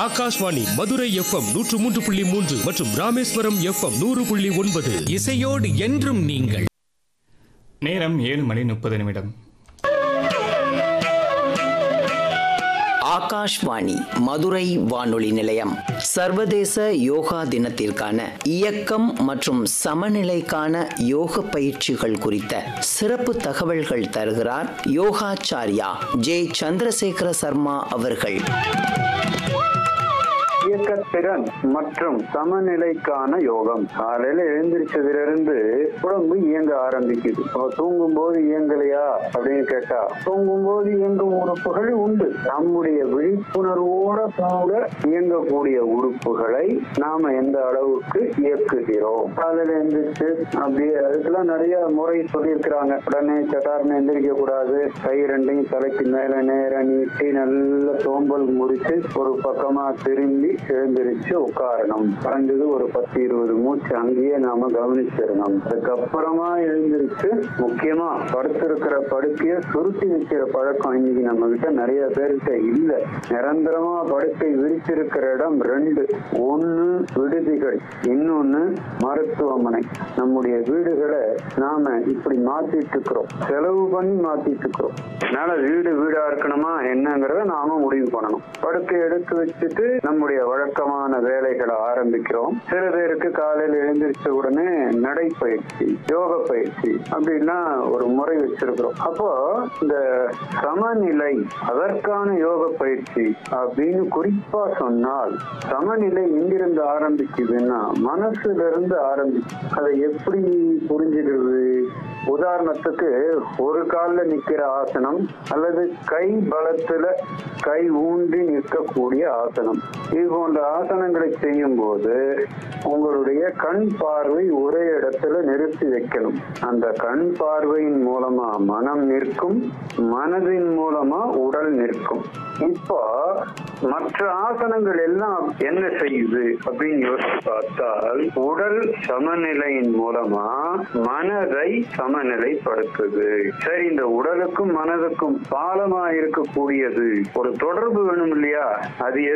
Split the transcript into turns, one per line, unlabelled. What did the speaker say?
Akashvani Madurai FM நூற்று மூன்று புள்ளி மூன்று மற்றும் ராமேஸ்வரம் எஃப்எம் நூறு புள்ளி ஒன்பது
இசையோடு என்றும் நீங்கள்
நேரம் ஏழு மணி முப்பது நிமிடம்
ஆகாஷ்வாணி மதுரை வானொலி நிலையம் சர்வதேச யோகா தினத்திற்கான இயக்கம் மற்றும் சமநிலைக்கான யோக பயிற்சிகள் குறித்த சிறப்பு தகவல்கள் தருகிறார் யோகாச்சாரியா ஜே சந்திரசேகர சர்மா அவர்கள்
இயக்கத்திறன் மற்றும் சமநிலைக்கான யோகம் காலையில எழுந்திரிச்சதிலிருந்து உடம்பு இயங்க ஆரம்பிக்குது அப்ப தூங்கும் போது இயங்கலையா அப்படின்னு கேட்டா தூங்கும் போது இயங்கும் உறுப்புகள் உண்டு நம்முடைய விழிப்புணர்வோட கூட இயங்கக்கூடிய உறுப்புகளை நாம எந்த அளவுக்கு இயக்குகிறோம் காலையில எழுந்திரிச்சு அப்படியே அதுக்கெல்லாம் நிறைய முறை சொல்லியிருக்கிறாங்க உடனே சட்டார்னு எந்திரிக்க கூடாது கை ரெண்டையும் தலைக்கு மேல நேர நீட்டி நல்ல சோம்பல் முடிச்சு ஒரு பக்கமா திரும்பி எழுந்திருச்சு உட்காரணும் குறைஞ்சது ஒரு பத்து இருபது மூச்சு அங்கேயே நாம கவனிச்சிடணும் அதுக்கப்புறமா எழுந்திருச்சு முக்கியமா படுத்திருக்கிற படுக்கைய சுருட்டி வைக்கிற பழக்கம் இன்னைக்கு நம்ம கிட்ட நிறைய பேர்கிட்ட இல்ல நிரந்தரமா படுக்கை விரிச்சிருக்கிற இடம் ரெண்டு ஒண்ணு விடுதிகள் இன்னொன்னு மருத்துவமனை நம்முடைய வீடுகளை நாம இப்படி மாத்திட்டு இருக்கிறோம் செலவு பண்ணி மாத்திட்டு இருக்கிறோம் அதனால வீடு வீடா இருக்கணுமா என்னங்கிறத நாம முடிவு பண்ணணும் படுக்கை எடுத்து வச்சுட்டு நம்முடைய வழக்கமான வேலைகளை ஆரம்பிக்கிறோம் சில பேருக்கு காலையில எழுந்திரிச்ச உடனே நடைப்பயிற்சி யோக பயிற்சி அப்படின்னா ஒரு முறை வச்சிருக்கிறோம் அப்போ இந்த சமநிலை அதற்கான யோக பயிற்சி அப்படின்னு குறிப்பா சொன்னால் சமநிலை எங்கிருந்து ஆரம்பிக்குதுன்னா மனசுல இருந்து ஆரம்பிச்சு அதை எப்படி புரிஞ்சுக்கிறது உதாரணத்துக்கு ஒரு கால்ல நிக்கிற ஆசனம் அல்லது கை பலத்துல கை ஊன்றி நிற்கக்கூடிய ஆசனம் இது போன்ற ஆசனங்களை செய்யும் போது உங்களுடைய கண் பார்வை ஒரே இடத்துல நிறுத்தி வைக்கணும் அந்த கண் பார்வையின் மூலமா மனம் நிற்கும் மனதின் மூலமா உடல் நிற்கும் இப்போ மற்ற ஆசனங்கள் எல்லாம் என்ன செய்யுது அப்படின்னு யோசிச்சு பார்த்தால் உடல் சமநிலையின் மூலமா மனதை சமநிலைப்படுத்துது சரி இந்த உடலுக்கும் மனதுக்கும் பாலமா இருக்கக்கூடியது ஒரு தொடர்பு வேணும் இல்லையா அது